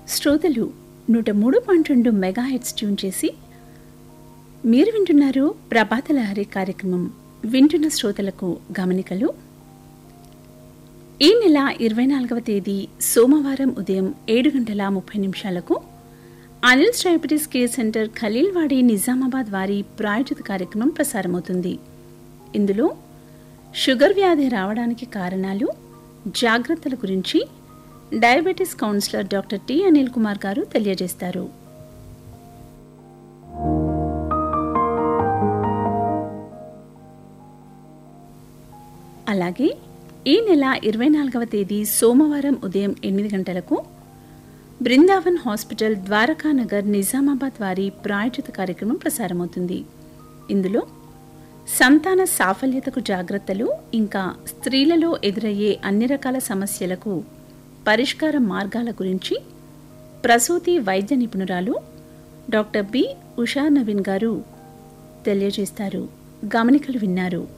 శ్రోతలు నూట మూడు పాయింట్ రెండు మెగా హెడ్స్ ట్యూన్ చేసి మీరు వింటున్నారు ప్రభాత లహరి కార్యక్రమం వింటున్న శ్రోతలకు గమనికలు ఈ నెల ఇరవై నాలుగవ తేదీ సోమవారం ఉదయం ఏడు గంటల ముప్పై నిమిషాలకు Anil diabetes care centre Khaleelwadi Nizamabad వారి ప్రాయోజిత కార్యక్రమం ప్రసారమవుతుంది ఇందులో షుగర్ వ్యాధి రావడానికి కారణాలు జాగ్రత్తల గురించి diabetes counsellor doctor T Anil Kumar గారు తెలియజేస్తారు అలాగే ఈ నెల ఇరవై నాలుగవ తేదీ సోమవారం ఉదయం ఎనిమిది గంటలకు బృందావన్ హాస్పిటల్ ద్వారకానగర్ నిజామాబాద్ వారి ప్రాయోజిత కార్యక్రమం ప్రసారమవుతుంది ఇందులో సంతాన సాఫల్యతకు జాగ్రత్తలు ఇంకా స్త్రీలలో ఎదురయ్యే అన్ని రకాల సమస్యలకు పరిష్కార మార్గాల గురించి ప్రసూతి వైద్య నిపుణురాలు డాక్టర్ బి ఉషా నవీన్ గారు తెలియజేస్తారు గమనికలు విన్నారు